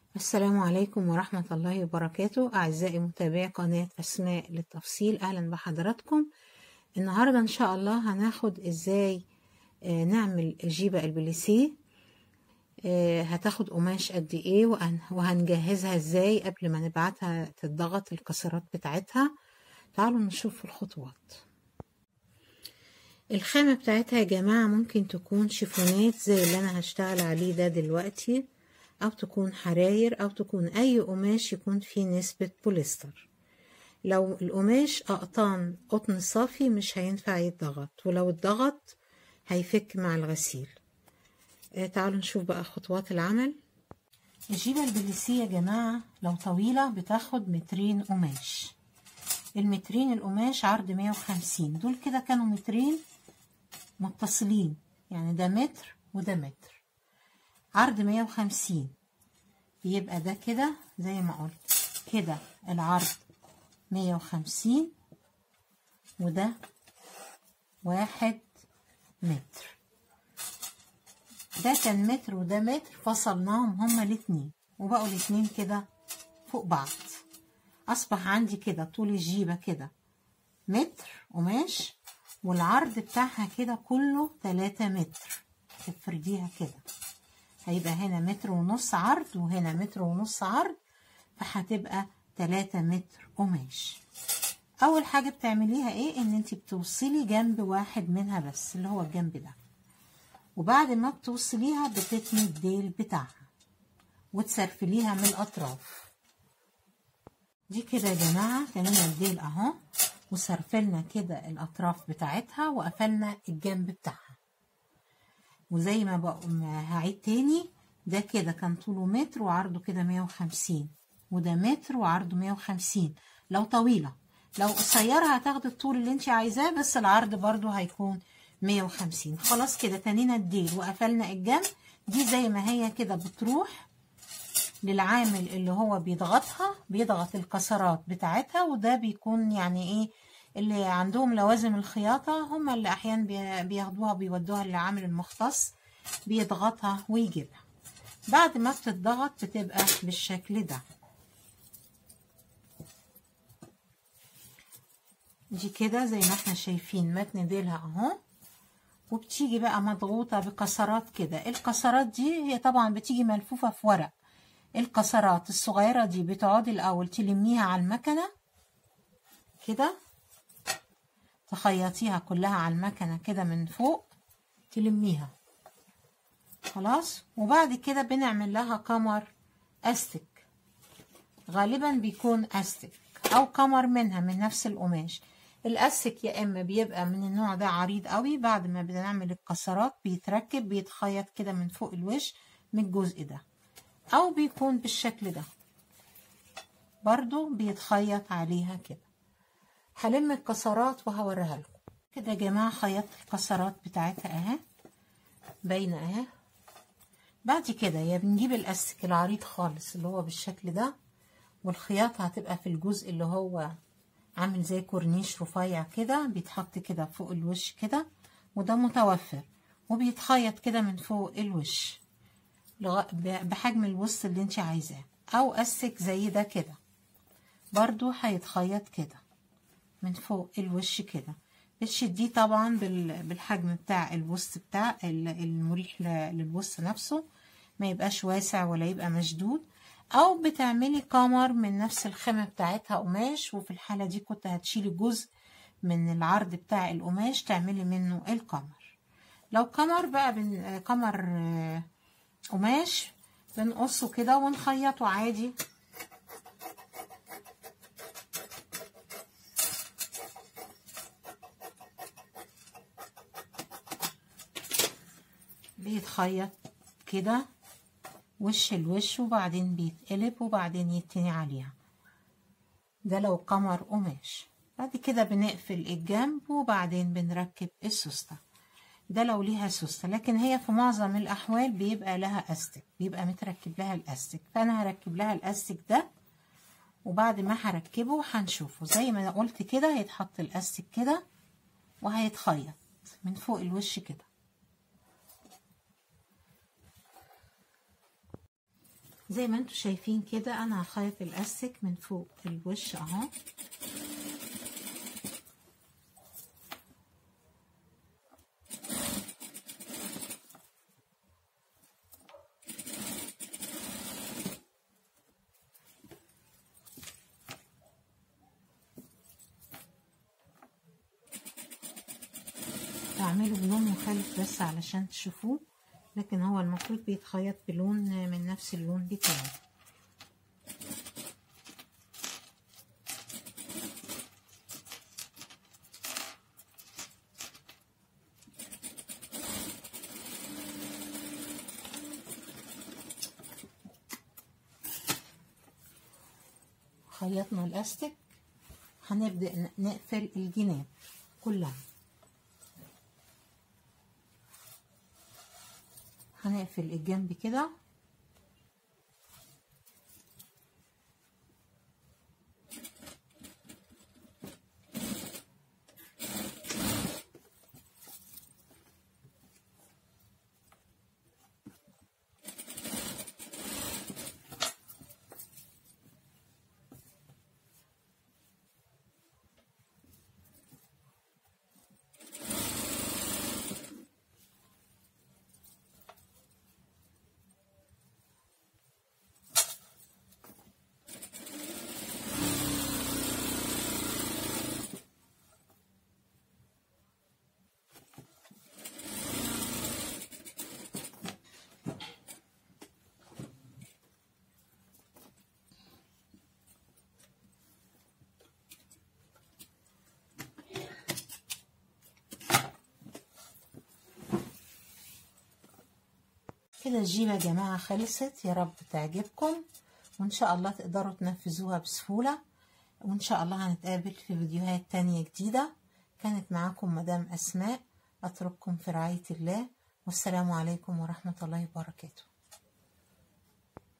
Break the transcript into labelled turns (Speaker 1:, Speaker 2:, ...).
Speaker 1: السلام عليكم ورحمة الله وبركاته أعزائي متابعي قناة أسماء للتفصيل أهلا بحضراتكم النهاردة إن شاء الله هناخد إزاي آه، نعمل جيبة البليسيه آه، هتاخد قماش قد إيه وهن- وهنجهزها إزاي قبل ما نبعتها تتضغط الكسرات بتاعتها تعالوا نشوف الخطوات الخامة بتاعتها يا جماعة ممكن تكون شيفونات زي اللي أنا هشتغل عليه ده دلوقتي أو تكون حراير أو تكون أي قماش يكون فيه نسبة بوليستر لو القماش أقطان قطن صافي مش هينفع يتضغط ولو اتضغط هيفك مع الغسيل آه، تعالوا نشوف بقى خطوات العمل الجيبة البليسية يا جماعة لو طويلة بتاخد مترين قماش المترين القماش عرض 150 دول كده كانوا مترين متصلين يعني ده متر وده متر عرض 150 بيبقى ده كده زي ما قلت كده العرض 150 وده واحد متر ده كان متر وده متر فصلناهم هما الاتنين وبقوا الاتنين كده فوق بعض أصبح عندي كده طول الجيبة كده متر قماش والعرض بتاعها كده كله تلاتة متر تفرديها كده هيبقى هنا متر ونص عرض وهنا متر ونص عرض فهتبقى تلاتة متر قماش أول حاجة بتعمليها إيه إن أنت بتوصلي جنب واحد منها بس اللي هو الجنب ده وبعد ما بتوصليها بتتني الديل بتاعها وتسرفليها من الأطراف دي كده يا جماعة تنينا الديل أهو وسرفلنا كده الأطراف بتاعتها وقفلنا الجنب بتاعها وزي ما بقى ما هعيد تاني ده كده كان طوله متر وعرضه كده مية وخمسين وده متر وعرضه مية وخمسين لو طويلة لو قصيرة هتاخد الطول اللي انت عايزاه بس العرض برضو هيكون مية وخمسين خلاص كده تنينا الديل وقفلنا الجنب دي زي ما هي كده بتروح للعامل اللي هو بيضغطها بيضغط الكسرات بتاعتها وده بيكون يعني ايه اللي عندهم لوازم الخياطة هم اللي أحيانا بي- بياخدوها بيودوها للعامل المختص بيضغطها ويجيبها بعد ما بتتضغط بتبقى بالشكل ده دي كده زي ما احنا شايفين متن ديلها اهو وبتيجي بقى مضغوطة بكسرات كده الكسرات دي هي طبعا بتيجي ملفوفة في ورق الكسرات الصغيرة دي بتقعدي الأول تلميها على المكنة كده تخيطيها كلها على المكنة كده من فوق تلميها خلاص وبعد كده بنعمل لها كمر أستك غالبا بيكون أستك أو كمر منها من نفس القماش الأستك يا إما بيبقى من النوع ده عريض قوي بعد ما بنعمل الكسرات بيتركب بيتخيط كده من فوق الوش من الجزء ده أو بيكون بالشكل ده برضو بيتخيط عليها كده هلم الكسرات وهوريها لكم كده يا جماعة خيطت الكسرات بتاعتها اهي باينة اهي بعد كده يا بنجيب الاستك العريض خالص اللي هو بالشكل ده والخياطة هتبقى في الجزء اللي هو عامل زي كورنيش رفيع كده بيتحط كده فوق الوش كده وده متوفر وبيتخيط كده من فوق الوش لغا- ب- بحجم الوسط اللي انت عايزاه او استك زي ده كده برضو هيتخيط كده من فوق الوش كده بتشديه طبعا بال- بالحجم بتاع الوسط بتاع ال- المريح ل- للوسط نفسه ما يبقاش واسع ولا يبقى مشدود او بتعملي كمر من نفس الخامة بتاعتها قماش وفي الحالة دي كنت هتشيلي جزء من العرض بتاع القماش تعملي منه الكمر لو كمر بقى بن... كمر آه، قماش بنقصه كده ونخيطه عادي بيتخيط كده وش الوش وبعدين بيتقلب وبعدين يتني عليها ده لو قمر قماش بعد كده بنقفل الجنب وبعدين بنركب السوستة ده لو ليها سوستة لكن هي في معظم الأحوال بيبقى لها أستك بيبقى متركب لها الأستك فأنا هركب لها الأستك ده وبعد ما هركبه هنشوفه زي ما أنا قلت كده هيتحط الأستك كده وهيتخيط من فوق الوش كده زي ما انتوا شايفين كده انا هخيط الاستك من فوق الوش اهو اعمله بلون مختلف بس علشان تشوفوه لكن هو المفروض بيتخيط بلون من نفس اللون بتاعه خيطنا الاستك هنبدأ نقفل الجناب كلها هنقفل الجنب كده كده الجيبة يا جماعة خلصت يا رب تعجبكم وإن شاء الله تقدروا تنفذوها بسهولة وإن شاء الله هنتقابل في فيديوهات تانية جديدة كانت معاكم مدام أسماء أترككم في رعاية الله والسلام عليكم ورحمة الله وبركاته